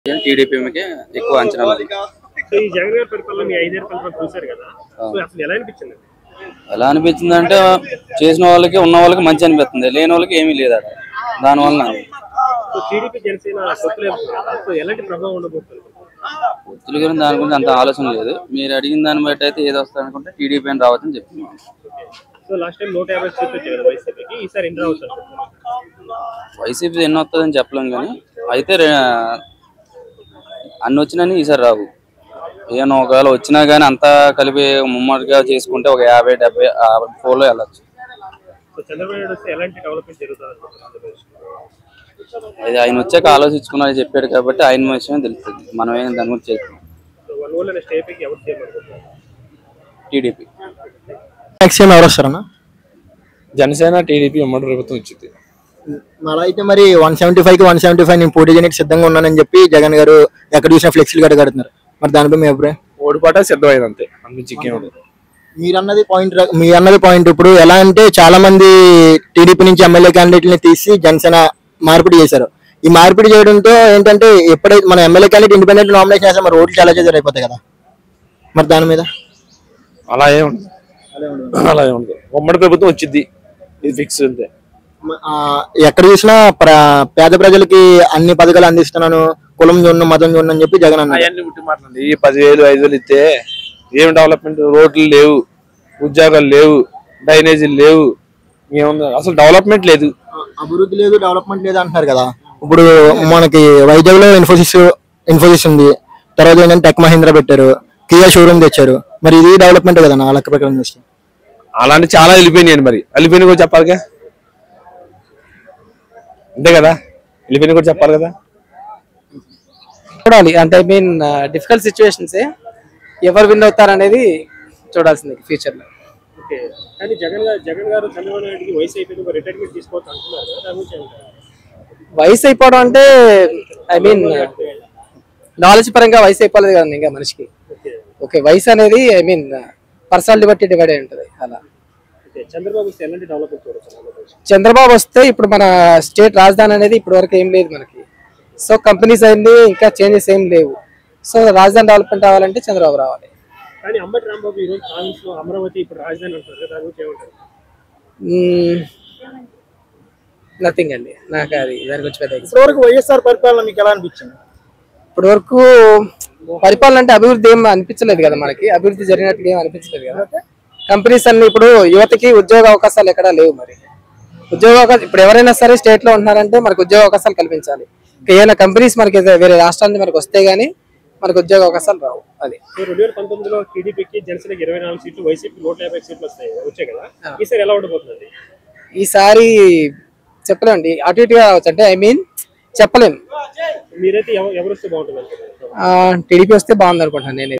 టీడీపీకి ఎక్కువ అంచనా ఉంది. సో ఈ జగన్ గారి పరిపాలన మీ ఐదేళ్ళ పరిపాలన చూశారు కదా సో అసలు ఎలా అనిపించింది ఎలా అనిపించింది అంటే చేసిన వాళ్ళకి ఉన్న వాళ్ళకి మంచి అనిపిస్తుంది లేని వాళ్ళకి ఏమీ లేదు అక్కడ దానివల్ల సో టీడీపీ జనసేన సొత్తులు వెళ్తుంది కదా సో ఎలాంటి ప్రభావం ఉండబోతుంది ఒత్తుల గురించి దాని గురించి అంత ఆలోచన లేదు మీరు అడిగిన దాన్ని బట్టి అయితే ఏది వస్తుంది అనుకుంటే టీడీపీ అని రావచ్చని చెప్తున్నాను సో లాస్ట్ టైం నూట యాభై సీట్లు వచ్చాయి కదా వైసీపీకి ఈసారి ఎన్ని రావచ్చు అనుకుంటున్నారు వైసీపీ ఎన్ని వస్తుందని చెప్పలేం కానీ అయితే రే- అన్ని వచ్చినాయని ఈసారి రావు ఏమన్నా ఒకవేళ వచ్చినా కానీ అంతా కలిపి ముమ్మడిగా చేసుకుంటే ఒక యాభై డెబ్బై ఫోర్లో వెళ్ళచ్చు సో చంద్రబాబు నాయుడు వస్తే ఎలాంటి డెవలప్మెంట్ జరుగుతుంది అనుకుంటున్నారు ఆంధ్రప్రదేశ్లో? అది ఆయన వచ్చాక ఆలోచించుకున్నది చెప్పాడు కాబట్టి ఆయన విషయం తెలుస్తుంది మనం ఏం దాని గురించి చేస్తాం సో వన్ ఊళ్ళో నెక్స్ట్ ఏపీకి ఎవరు చేయమనుకుంటున్నారు టీడీపీ నెక్స్ట్ ఎవరు వస్తారన్నా జనసేన టీడీపీ ఉమ్మడి ప్రభుత్వం వచ్చింది అలా అయితే మరి వన్ సెవెంటీ ఫైవ్ కి వన్ సెవెంటీ ఫైవ్ నేను పోటీ చేయడానికి సిద్ధంగా ఉన్నానని చెప్పి జగన్ గారు ఎక్కడ చూసినా ఫ్లెక్సీలు గడ్డ కడుతున్నారు మరి దానిపై మీ అభిప్రాయం ఓడిపాట సిద్ధమైంది అంతే అనిపించి ఇంకేం ఉండదు మీరు అన్నది పాయింట్ మీ అన్నది పాయింట్ ఇప్పుడు ఎలా అంటే చాలా మంది టీడీపీ నుంచి ఎమ్మెల్యే క్యాండిడేట్ని తీసి జనసేన మార్పిడి చేశారు ఈ మార్పిడి చేయడంతో ఏంటంటే ఎప్పుడైతే మన ఎమ్మెల్యే క్యాండిడేట్ ఇండిపెండెంట్ నామినేషన్ చేస్తే మరి ఓట్లు చాలా చేసారు అయిపోతాయి కదా మరి దాని మీద అలా ఏం ఉండదు అలా ఏం ఉండదు ఉమ్మడి ప్రభుత్వం వచ్చింది ఇది ఫిక్స్ అంతే ఆ, ఎక్కడ చూసినా ప్ర- పేద ప్రజలకి అన్ని పథకాలు అందిస్తున్నాను కులం చూడను మతం చూడను అని చెప్పి జగన్ అన్నారు అవన్నీ పుట్టి మాట్లాడండి ఈ పదివేలు ఐదు వేలు ఇస్తే ఏం డెవలప్మెంట్ రోడ్లు లేవు ఉద్యోగాలు లేవు డ్రైనేజీలు లేవు ఏముంది అసలు డెవలప్మెంట్ లేదు అభివృద్ధి లేదు డెవలప్మెంట్ లేదు అంటున్నారు కదా ఇప్పుడు మనకి వైజాగ్ లో ఇన్ఫోసిస్ ఇన్ఫోసిస్ ఉంది తర్వాత ఏంటంటే టెక్ మహీంద్రా పెట్టారు కియా షోరూమ్ తెచ్చారు మరి ఇది డెవలప్మెంట్ కదా నా లెక్క ప్రకారం చూస్తే అలాంటి చాలా వెళ్ళిపోయినాయి మరి వెళ్ళిపోయిన కూడా చెప్పాలిగా అంతే కదా వెళ్ళిపోయిన కూడా చెప్పాలి కదా చూడాలి అంటే ఐ మీన్ డిఫికల్ట్ సిచ్యువేషన్స్ ఎవరు విన్ అవుతారు అనేది చూడాల్సింది ఫ్యూచర్ లో ఓకే కానీ జగన్ గారు జగన్ గారు చంద్రబాబు నాయుడుకి వయసు అయిపోయింది ఒక రిటైర్మెంట్ తీసుకోవచ్చు అంటున్నారు కదా దాని గురించి ఏమంటారు? వయసు అయిపోవడం అంటే ఐ మీన్ నాలెడ్జ్ పరంగా వయసు అయిపోలేదు కదా ఇంకా మనిషికి ఓకే ఓకే వయసు అనేది ఐ మీన్ పర్సనాలిటీ బట్టి డివైడ్ అయి ఉంటుంది అలా ఓకే చంద్రబాబు వస్తే ఎలాంటి డెవలప్మెంట్ చూడొచ్చు ఆంధ్రప్రదేశ్ చంద్రబాబు వస్తే ఇప్పుడు మన స్టేట్ రాజధాని అనేది ఇప్పటి వరకు ఏం లేదు మనకి సో కంపెనీస్ అయింది ఇంకా చేంజెస్ ఏం లేవు సో రాజధాని డెవలప్మెంట్ అవ్వాలంటే చంద్రబాబు రావాలి కానీ అంబటి రాంబాబు ఈ రోజు కాంగ్రెస్ లో అమరావతి ఇప్పుడు రాజధాని అంటారు కదా దాని గురించి ఏమంటారు నథింగ్ అండి నాకు అది దాని గురించి పెద్ద ఇప్పటివరకు వైఎస్ఆర్ పరిపాలన మీకు ఎలా అనిపించింది ఇప్పటి వరకు పరిపాలన అంటే అభివృద్ధి ఏం అనిపించలేదు కదా మనకి అభివృద్ధి జరిగినట్టుగా ఏం అనిపించలేదు కదా కంపెనీస్ అన్ని ఇప్పుడు యువతకి ఉద్యోగ అవకాశాలు ఎక్కడా లేవు మరి ఉద్యోగ అవకాశాలు ఇప్పుడు ఎవరైనా సరే స్టేట్ లో ఉంటున్నారంటే మనకు ఉద్యోగ అవకాశాలు కల్పించాలి ఇంకా ఏమైనా కంపెనీస్ మనకి ఏదో వేరే రాష్ట్రాల నుంచి మనకు వస్తే గానీ మనకు ఉద్యోగ అవకాశాలు రావు అది సో రెండు వేల పంతొమ్మిదిలో టీడీపీకి జనసేనకి ఇరవై నాలుగు సీట్లు వైసీపీ నూట యాభై సీట్లు వస్తాయి వచ్చాయి కదా ఈసారి ఎలా ఉండబోతుంది ఈసారి చెప్పలేమండి అటు ఇటుగా రావచ్చు అంటే ఐ మీన్ చెప్పలేం మీరైతే ఎవ- ఎవరు వస్తే బాగుంటుంది అనుకుంటున్నారు టీడీపీ వస్తే బాగుంది అనుకుంటాను నేను